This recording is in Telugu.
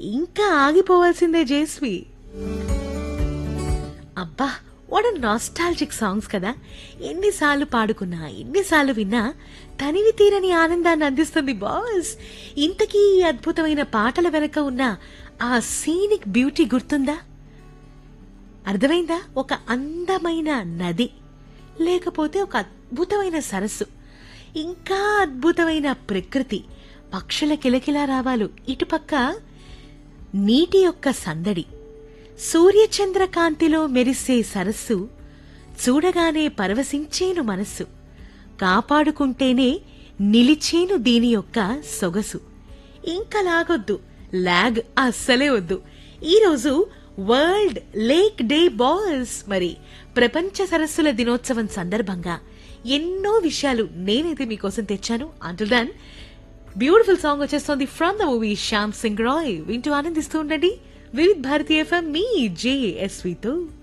ఇంకా ఆగిపోవాల్సిందే జేస్వి అబ్బా వాట్ నాస్టాలజిక్ సాంగ్స్ కదా ఎన్నిసార్లు పాడుకున్నా ఎన్నిసార్లు విన్నా తనివి తీరని ఆనందాన్ని అందిస్తుంది బాస్ ఇంతకీ ఈ అద్భుతమైన పాటల వెనక ఉన్న ఆ సీనిక్ బ్యూటీ గుర్తుందా అర్థమైందా ఒక అందమైన నది లేకపోతే ఒక అద్భుతమైన సరస్సు ఇంకా అద్భుతమైన ప్రకృతి పక్షుల కిలకిలా రావాలు ఇటుపక్క నీటి యొక్క సందడి సూర్యచంద్ర కాంతిలో మెరిసే సరస్సు చూడగానే పరవశించేను మనస్సు కాపాడుకుంటేనే నిలిచేను దీని యొక్క సొగసు ఇంకా లాగొద్దు లాగ్ అస్సలే వద్దు ఈరోజు వరల్డ్ లేక్ డే బాల్స్ మరి ప్రపంచ సరస్సుల దినోత్సవం సందర్భంగా ఎన్నో విషయాలు నేనైతే మీకోసం తెచ్చాను అంటుల్ దాన్ బ్యూటిఫుల్ సాంగ్ వచ్చేస్తోంది from the movie Shyam Singh Roy వింటూ ఆనందిస్తూ ఉండండి వివిధ్ భారతీయ ఎఫ్ఎం మీ జేఎస్వితో